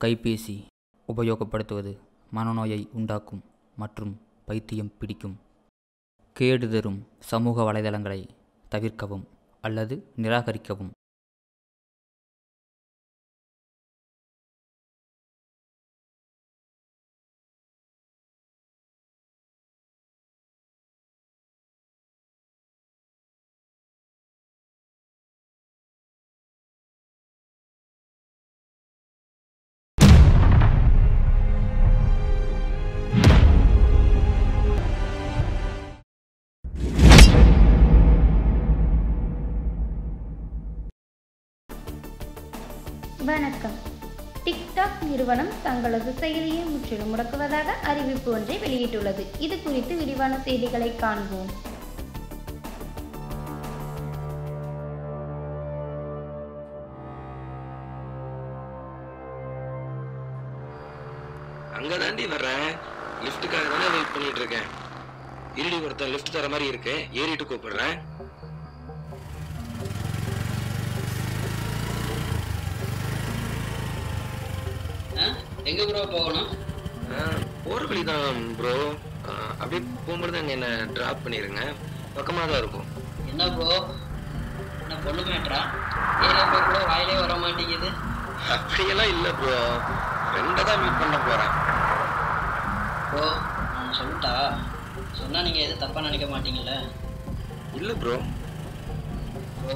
கைபேசி உபயோகப்படுத்துவது மனநோயை உண்டாக்கும் மற்றும் பைத்தியம் பிடிக்கும் கேடு தரும் சமூக வலைதளங்களை தவிர்க்கவும் அல்லது நிராகரிக்கவும் வணக்கம் டிக்டாக் நிறுவனம் தங்களது செயலியை முற்றிலும் முடக்குவதாக அறிவிப்பு ஒன்றை வெளியிட்டுள்ளது இது குறித்து விரிவான செய்திகளை காண்போம் அங்க தாண்டி வர்றேன் லிஃப்ட்டுக்காக தானே வெயிட் பண்ணிட்டு இருக்கேன் இருடி ஒருத்தன் லிஃப்ட் தர மாதிரி இருக்கு ஏறிட்டு கூப்பிடுறேன் ஆ எங்கே ப்ரோ போகணும் ஆ, போற வழி தான் ப்ரோ அப்படியே போகும்போது அங்கே என்ன ட்ராப் பண்ணிருங்க பக்கமாக தான் இருக்கும் என்ன ப்ரோ என்ன பொண்ணு மேட்ரா ஏரியா போய் கூட வாயிலே வர மாட்டேங்குது அப்படியெல்லாம் இல்லை ப்ரோ ஃப்ரெண்டை தான் மீட் பண்ண போகிறேன் ப்ரோ நான் சொல்லிட்டா சொன்னால் நீங்கள் எதுவும் தப்பாக நினைக்க மாட்டீங்கல்ல இல்லை ப்ரோ ப்ரோ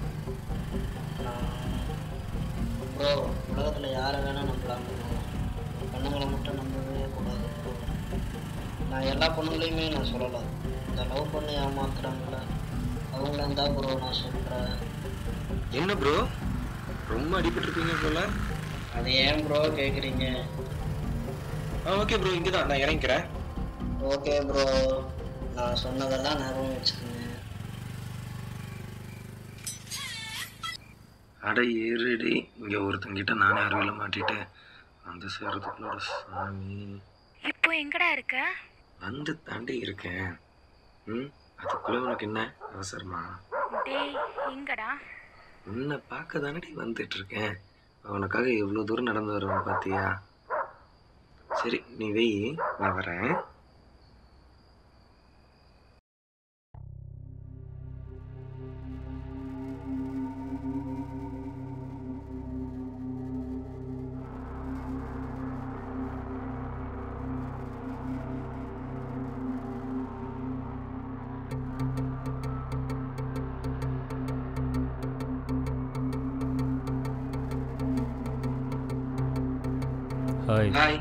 ப்ரோ உலகத்தில் யாரை வேணால் நம்பலாம் bro. பொண்ணுங்களை மட்டும் நம்பவே கூடாது bro. நான் எல்லா பொண்ணுங்களையுமே நான் சொல்லலை இந்த லவ் பண்ணி ஏமாத்துறாங்களே அவங்கள தான் ப்ரோ நான் சொல்கிறேன் என்ன ப்ரோ ரொம்ப அடிபட்டிருப்பீங்க போல அது ஏன் ப்ரோ கேட்குறீங்க ஆ ஓகே ப்ரோ இங்கே தான் நான் இறங்கிக்கிறேன் ஓகே ப்ரோ நான் சொன்னதெல்லாம் ஞாபகம் வச்சுக்கோங்க அட ஏறுடி இங்கே ஒருத்தங்கிட்ட நானே அருவியில் மாட்டிட்டு வந்து சேர்றதுக்குள்ளோட சாமி இப்போ எங்கடா இருக்க வந்து தாண்டி இருக்கேன் ம் அதுக்குள்ள உனக்கு என்ன அவசரமா டேய் எங்கடா உன்னை பார்க்க தானடி வந்துட்டு இருக்கேன் உனக்காக எவ்வளோ தூரம் நடந்து வருவேன் பார்த்தியா சரி நீ வெய் நான் வரேன் ஹாய் ஹாய்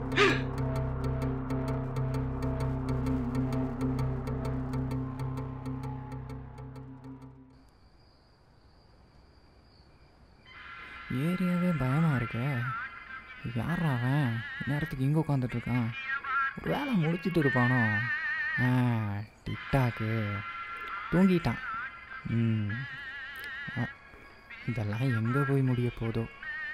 ஏரியாவே பயமாக இருக்கே யாரா அவன் நேரத்துக்கு இங்கே உட்காந்துட்டு இருக்கான் ஒரு வேலை முடிச்சிட்டு இருப்பானோ ஆ டிக்டாக்கு தூங்கிட்டான் ம் ஆ, இதெல்லாம் எங்கே போய் முடிய போதோ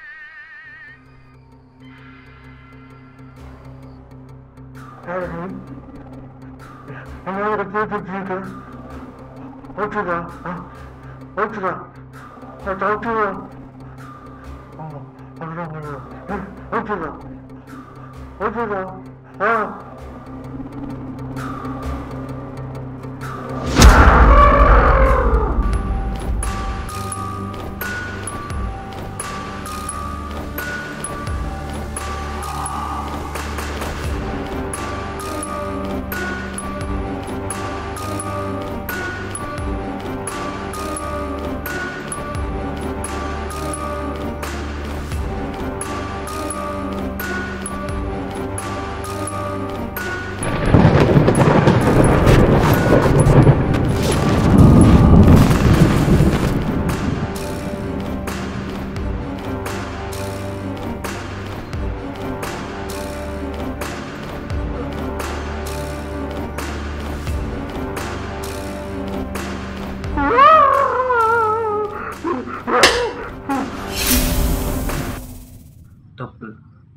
தப்பு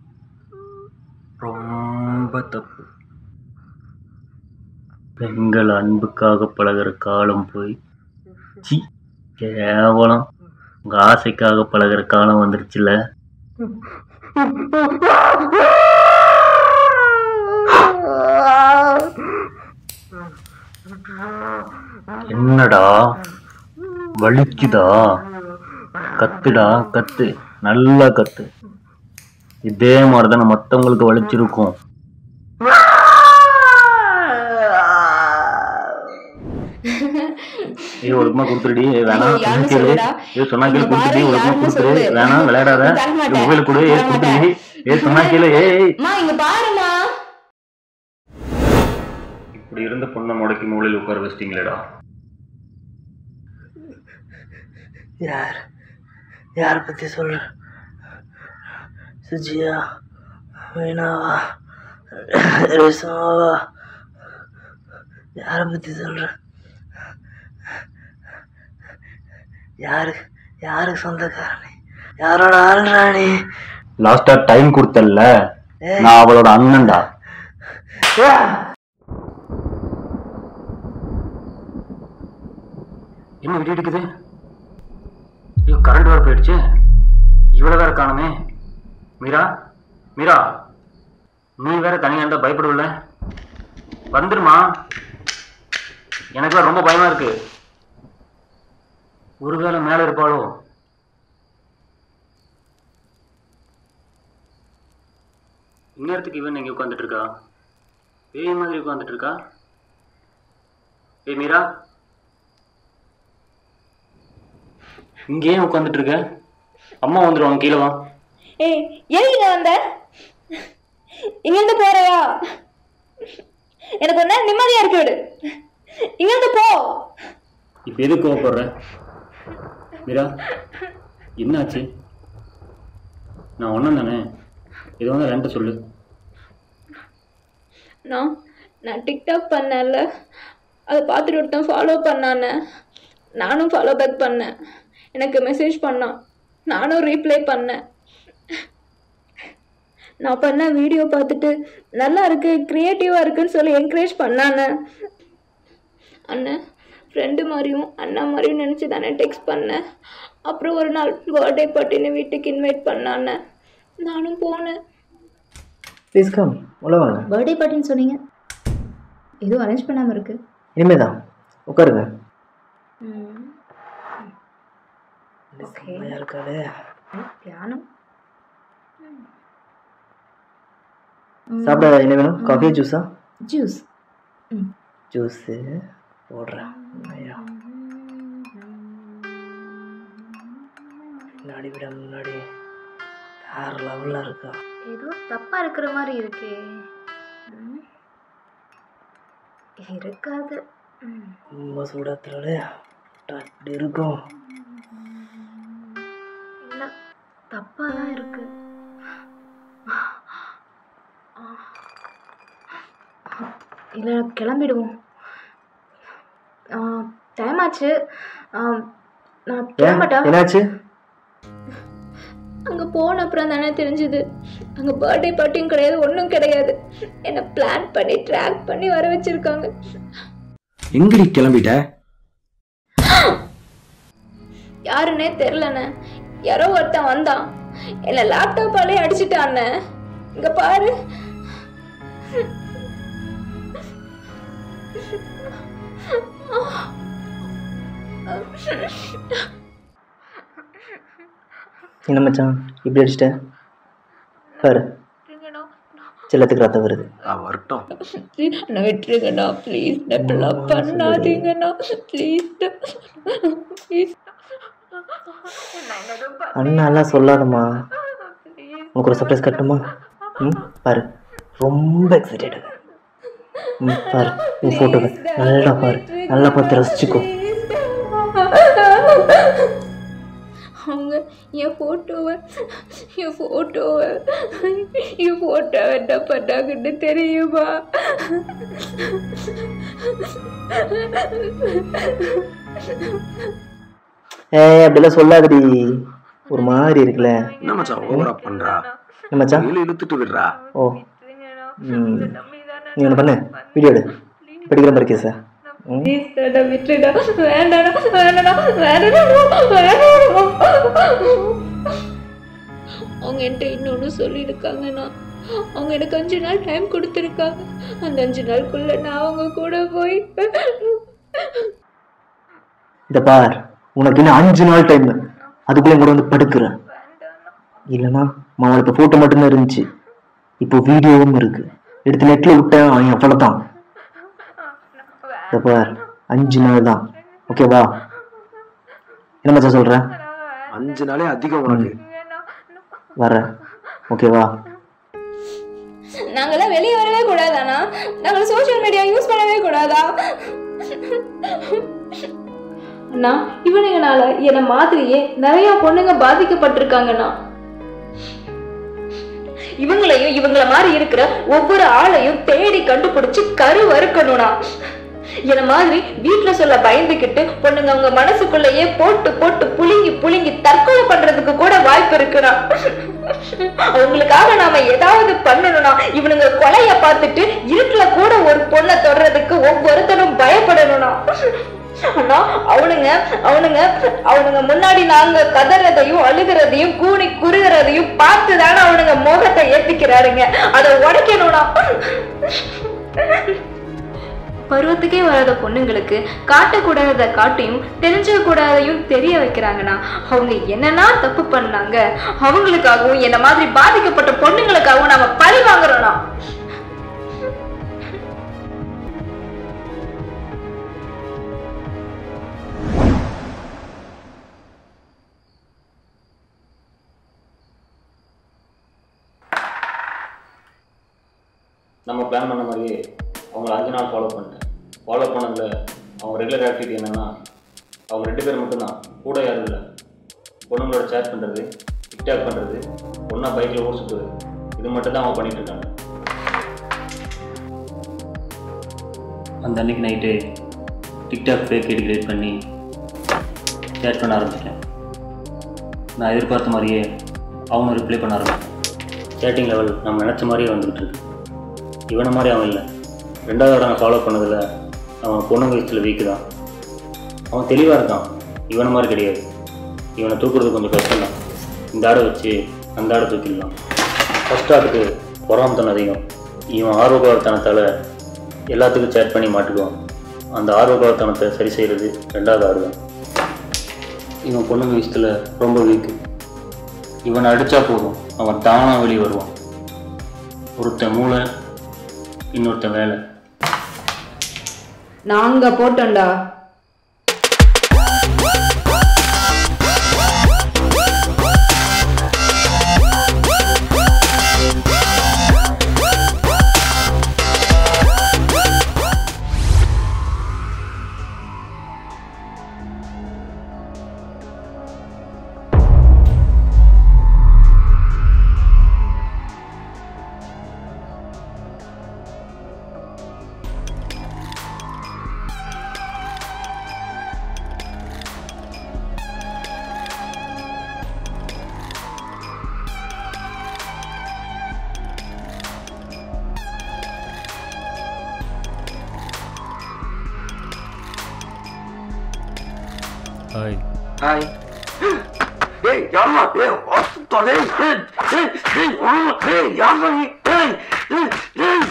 ரொம்ப தப்பு பெண்கள் அன்புக்காக பழகுற காலம் போய் சி கேவலம் உங்கள் ஆசைக்காக பழகுற காலம் வந்துருச்சுல என்னடா வலிக்குதா கத்துடா கத்து நல்லா கத்து இதே மாதிரி தானே மற்றவங்களுக்கு வலிச்சிருக்கும் ஏய் ஒழுக்கமா கொடுத்துருடி ஏய் வேணாம் ஏய், யாருன்னு கேளு சொல்லுடா. ஏய் சொன்னா கேளு இங்க கொடுத்துடி பாரு, ஒழுக்கமா யாருன்னு கொடுத்துரு சொல்லு. வேணாம் விளையாடாத தர மாட்டேன். மொபைல் கொடு ஏய் தர கொடுத்துடி மாட்டேன். ஏய் சொன்னா கேளு ஏய் அம்மா இங்க பாருமா இப்படி இருந்த பொண்ணை முடக்கி மூலையில் உட்கார வச்சிட்டீங்களேடா யார் யாரை பற்றி சொல்ற சுஜியா வீணாவா ரேசமாவா யாரை பற்றி சொல்ற யாரு யாருக்கு சொந்தக்காரணி யாரோட ஆள்றா நீ லாஸ்டா டைம் கொடுத்தல்ல நான் அவளோட அண்ணன்டா என்ன விட்டு இருக்குது ஐயோ கரண்ட் வேற போயிடுச்சு இவ்வளவு வேற காணுமே மீரா மீரா நீ வேற தனியா இருந்தா பயப்படுவல வந்துருமா எனக்குலாம் ரொம்ப பயமா இருக்கு ஒருவேளை மேல இருப்பாளோ இந்நேரத்துக்கு இவன் இங்கே உட்காந்துட்டு இருக்கா பேய் மாதிரி உட்காந்துட்டு இருக்கா ஏய் மீரா இங்கே ஏன் உட்காந்துட்டு இருக்க அம்மா வந்துருவாங்க கீழே வா ஏய் ஏன் இங்க வந்த இங்கிருந்து போறியா எனக்கு ஒரு நேரம் நிம்மதியா இருக்கு விடு இங்கிருந்து போ இப்போ எதுக்கு கோவப்படுற மீரா என்னாச்சு நான் ஒன்றும் தானே இது வந்து ரெண்டு சொல்லு நான் நான் டிக்டாக் பண்ணேன்ல அதை பார்த்துட்டு ஒருத்தன் ஃபாலோ பண்ணானே நானும் ஃபாலோ பேக் பண்ணேன் எனக்கு மெசேஜ் பண்ணான் நானும் ரீப்ளை பண்ணேன் நான் பண்ண வீடியோ பார்த்துட்டு நல்லா இருக்கு க்ரியேட்டிவாக இருக்குன்னு சொல்லி என்கரேஜ் பண்ணானே அண்ணன் ஃப்ரெண்டு மாதிரியும் அண்ணா மாதிரியும் நினச்சி தானே டெக்ஸ்ட் பண்ணேன் அப்புறம் ஒரு நாள் பர்த்டே பார்ட்டின்னு வீட்டுக்கு இன்வைட் பண்ணானே நானும் போனேன் ப்ளீஸ் கம் உள்ள வாங்க பர்த்டே பார்ட்டின்னு சொன்னீங்க எதுவும் அரேஞ்ச் பண்ணாமல் இருக்கு இனிமே தான் உட்காருங்க செம்மையா இருக்காளே பியானோ சாப்பிட என்ன வேணும் காஃபி ஜூஸா ஜூஸ் ஜூஸு போடுறேன் ஐயா முன்னாடி விட முன்னாடி வேற லெவலில் இருக்கா ஏதோ தப்பா இருக்கிற மாதிரி இருக்கே ம். இருக்காது ம். ரொம்ப சூடத்துல இப்படி இருக்கும் இல்ல தப்பா தான் இருக்கு இல்லை கிளம்பிடுவோம் டைம் ஆச்சு ஆ, நான் ஏன் கிளம்பட்டா என்னாச்சு அங்கே போன அப்புறம் தானே தெரிஞ்சுது அங்கே பர்த்டே பார்ட்டியும் கிடையாது ஒன்றும் கிடையாது என்னை பிளான் பண்ணி ட்ராக் பண்ணி வர வச்சிருக்காங்க எங்கடி கிளம்பிட்ட யாருன்னே தெரிலண்ணே யாரோ ஒருத்தன் வந்தான் என்னை லேப்டாப்பாலே அடிச்சிட்டாண்ணே இங்க பாரு என்ன மச்சான் இப்படி அடிச்சிட்ட பாரு செல்லத்துக்கு ரத்தம் வருது நான் வரட்டும் நான் விட்டுருங்கண்ணா ப்ளீஸ் இப்படிலாம் பண்ணாதீங்கண்ணா ப்ளீஸ் ப்ளீஸ் அண்ணாலாம் சொல்லாதம்மா உனக்கு ஒரு சர்ப்ரைஸ் கட்டுமா ம் பாரு ரொம்ப எக்ஸைட்டட் ம் பாரு உன் ஃபோட்டோவை நல்லா பாரு நல்லா பார்த்து ரசிச்சுக்கோ அவங்க என் ஃபோட்டோவை என் ஃபோட்டோவை என் ஃபோட்டோ என்ன பண்ணாங்கன்னு தெரியுமா ஏய் அப்படிலாம் சொல்லாதடி ஒரு மாதிரி இருக்குல்ல என்ன மச்சான் ஓவரா பண்றா என்ன மச்சான் இழு இழுத்துட்டு விடுறா ஓ ம் நீ ஒன்று பண்ணு வீடியோ எடு படிக்கிற மாதிரி கேஸா ம் ப்ளீஸ்டா விட்டுடா வேண்டாடா வேண்டாடா வேண்டாடா வேண்டாடா அவங்க என்கிட்ட இன்னொன்று சொல்லியிருக்காங்கண்ணா அவங்க எனக்கு அஞ்சு நாள் டைம் கொடுத்துருக்காங்க அந்த அஞ்சு நாளுக்குள்ள நான் அவங்க கூட போய் இத பார் உனக்கு இன்னும் அஞ்சு நாள் டைம் அதுக்குள்ள கூட வந்து படுக்கிறேன் இல்லைன்னா மாவள இப்போ ஃபோட்டோ மட்டும்தான் இருந்துச்சு இப்போ வீடியோவும் இருக்கு எடுத்து நெட்ல விட்டேன் அவன் அவ்வளோதான் இத பார் அஞ்சு நாள் தான் ஓகேவா என்ன மச்சான் சொல்ற அஞ்சு நாளே அதிகம் உனக்கு வரேன் ஓகேவா நாங்களாம் வெளியே வரவே கூடாதாண்ணா நாங்கள் சோஷியல் மீடியா யூஸ் பண்ணவே கூடாதா அண்ணா இவனுங்கனால என்னை மாதிரியே நிறைய பொண்ணுங்க பாதிக்கப்பட்டிருக்காங்கண்ணா இவங்களையும் இவங்கள மாதிரி இருக்கிற ஒவ்வொரு ஆளையும் தேடி கண்டுபிடிச்சு கரு வறுக்கணும்னா என்ன மாதிரி வீட்டுல சொல்ல பயந்துக்கிட்டு பொண்ணுங்க அவங்க மனசுக்குள்ளேயே போட்டு போட்டு புழுங்கி புழுங்கி தற்கொலை பண்றதுக்கு கூட வாய்ப்பு இருக்குண்ணா அவங்களுக்காக நாம ஏதாவது பண்ணணும்னா இவனுங்க கொலைய பார்த்துட்டு இருட்டுல கூட ஒரு பொண்ணை தொடர்றதுக்கு ஒவ்வொருத்தரும் பயப்படணும்னா ஆனா அவனுங்க அவனுங்க அவனுங்க முன்னாடி நாங்க கதறதையும் அழுகிறதையும் கூனி குறுகிறதையும் பார்த்து தானே அவனுங்க முகத்தை ஏத்திக்கிறாருங்க அதை உடைக்கணும்னா பருவத்துக்கே வராத பொண்ணுங்களுக்கு காட்டக்கூடாததை காட்டியும் தெரிஞ்சுக்க கூடாதையும் தெரிய வைக்கிறாங்கன்னா அவங்க என்னென்ன தப்பு பண்ணாங்க அவங்களுக்காகவும் என்ன மாதிரி பாதிக்கப்பட்ட பொண்ணுங்களுக்காகவும் நாம பழி வாங்குறோம்னா நம்ம பிளான் பண்ண மாதிரியே அவங்கள அஞ்சு நாள் ஃபாலோ பண்ணிட்டேன் ஃபாலோ பண்ணதில் அவங்க ரெகுலர் ஆக்டிவிட்டி என்னென்னா அவங்க ரெண்டு பேர் மட்டும்தான் கூட யாரும் இல்லை பொண்ணுங்களோட சேட் பண்ணுறது டிக்டாக் பண்ணுறது ஒன்றா பைக்கில் ஊர் சுற்றுறது இது மட்டும் தான் அவங்க பண்ணிட்டு இருக்காங்க அந்த அன்னைக்கு night TikTok fake ID create பண்ணி சேட் பண்ண ஆரம்பிச்சிட்டேன் நான் எதிர்பார்த்த மாதிரியே அவங்க ரிப்ளை பண்ண ஆரம்பிச்சேன் சேட்டிங் லெவல் நம்ம நினச்ச மாதிரியே வந்துக்கிட்டு இருக்கு இவனை மாதிரி அவன் இல்லை ரெண்டாவது தடவை நான் ஃபாலோ பண்ணதில் அவன் பொண்ணு வயசில் வீக்கு தான் அவன் தெளிவாக இருக்கான் இவனை மாதிரி கிடையாது இவனை தூக்குறது கொஞ்சம் கஷ்டம் தான் இந்த ஆடை வச்சு அந்த ஆடை தூக்கிடலாம் ஃபஸ்ட் ஆட்டுக்கு பொறாமத்தனம் அதிகம் இவன் ஆர்வகாரத்தனத்தால் எல்லாத்துக்கும் சேட் பண்ணி மாட்டுக்குவான் அந்த ஆர்வகாரத்தனத்தை சரி செய்கிறது ரெண்டாவது ஆடு தான் இவன் பொண்ணு வயசத்தில் ரொம்ப வீக்கு இவனை அடித்தா போதும் அவன் தானாக வெளியே வருவான் ஒருத்தன் மூளை இன்னொருத்தன் வேலை நாங்க போட்டோம்டா ஹாய் ஹாய் ஏய் யாரா ஏய் வாசுத்தா டேய் ஏய் ஏய் ஏய் வாமா ஏய் யாரா நீ ஏய் ஏய் ஏய்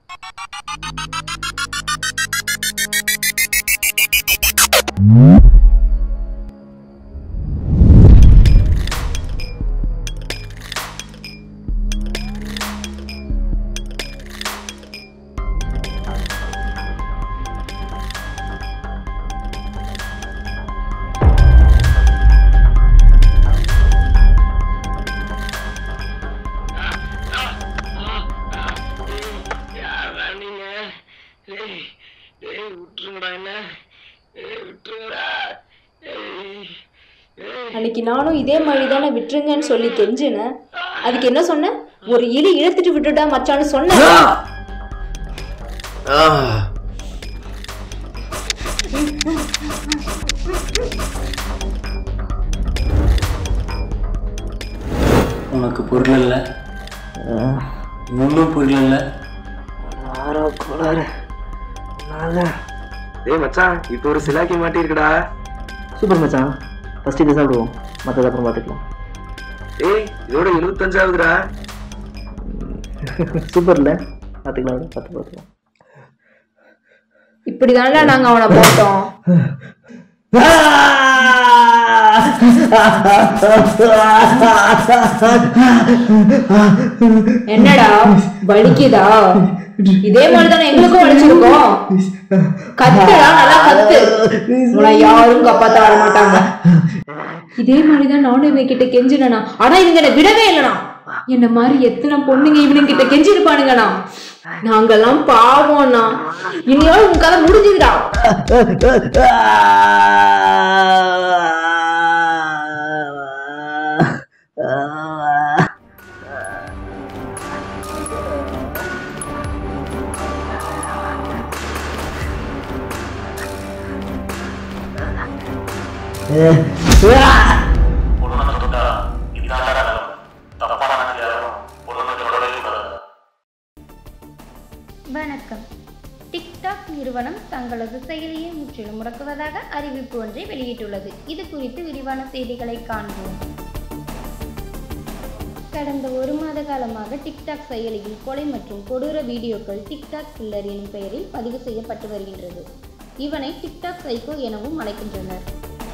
யாரா நீங்க ஏய் ஏய் விட்டுருங்கடா என்ன ஏய் விட்டுருங்கடா ஏய் ஏய் அன்னைக்கு நானும் இதே மாதிரி தானே விட்டுருங்கன்னு சொல்லி கெஞ்சினேன் அதுக்கு என்ன சொன்னேன் ஒரு இலி இழுத்துட்டு விட்டுட்டா மச்சான்னு சொன்னேன் ஆ உனக்கு பொருள் இல்லை ஒன்றும் பொருள் இல்லை ஆரோ கோளாறு நல்லா டேய் மச்சான் இப்போ ஒரு சிலாக்கி மாட்டிருக்குடா சூப்பர் மச்சான் ஃபஸ்ட்டு இது சாப்பிடுவோம் மற்றது அப்புறம் பார்த்துக்கலாம் ஏய் இதோட எழுபத்தஞ்சாவதுடா சூப்பர்ல பார்த்துக்கலாம் விடு, பார்த்து பார்த்துக்கலாம் இப்படி நாங்கள் அவனை போட்டோம் என்னடா வலிக்குதா இதே மாதிரி தானே எங்களுக்கும் வலிச்சிருக்கோம் கத்துடா நல்லா கத்து உன்னை யாரும் காப்பாத்த வர மாட்டாங்க இதே மாதிரிதான் நானும் இவங்க கிட்ட கெஞ்சினா ஆனா இவங்க என்னை விடவே இல்லைனா என்ன மாதிரி எத்தனை பொண்ணுங்க இவனுங்க கிட்ட கெஞ்சிருப்பானுங்கண்ணா நாங்கெல்லாம் பாவம்ண்ணா இனியாவது உன் கதை முடிஞ்சுதுடா வணக்கம் டிக்டாக் நிறுவனம் தங்களது செயலியை முற்றிலும் முடக்குவதாக அறிவிப்பு ஒன்றை வெளியிட்டுள்ளது இது குறித்து விரிவான செய்திகளை காண்போம் கடந்த ஒரு மாத காலமாக டிக்டாக் செயலியில் கொலை மற்றும் கொடூர வீடியோக்கள் டிக்டாக் கில்லர் எனும் பெயரில் பதிவு செய்யப்பட்டு வருகின்றது இவனை டிக்டாக் சைக்கோ எனவும் அழைக்கின்றனர்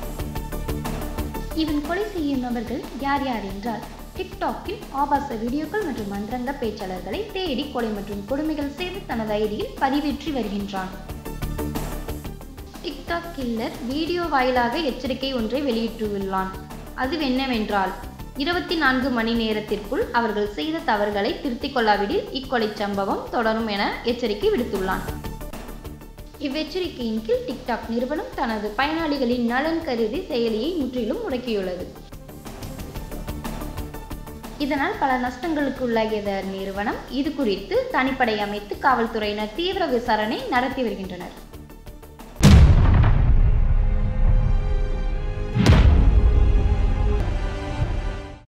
இவன் கொலை செய்யும் நபர்கள் யார் யார் என்றால் டிக்டாக்கில் ஆபாச வீடியோக்கள் மற்றும் மந்திரங்க பேச்சாளர்களை தேடி கொலை மற்றும் கொடுமைகள் செய்து தனது ஐடியில் பதிவேற்றி வருகின்றான் டிக்டாக் கில்லர் வீடியோ வாயிலாக எச்சரிக்கை ஒன்றை வெளியிட்டுள்ளான் அது என்னவென்றால் இருபத்தி நான்கு மணி நேரத்திற்குள் அவர்கள் செய்த தவறுகளை திருத்திக் கொள்ளாவிடில் இக்கொலை சம்பவம் தொடரும் என எச்சரிக்கை விடுத்துள்ளான் இவ்வெச்சரிக்கையின் கீழ் டிக்டாக் நிறுவனம் தனது பயனாளிகளின் நலன் கருதி செயலியை முற்றிலும் முடக்கியுள்ளது இதனால் பல நஷ்டங்களுக்கு உள்ளாகியத நிறுவனம் இது குறித்து தனிப்படை அமைத்து காவல்துறையினர் தீவிர விசாரணை நடத்தி வருகின்றனர்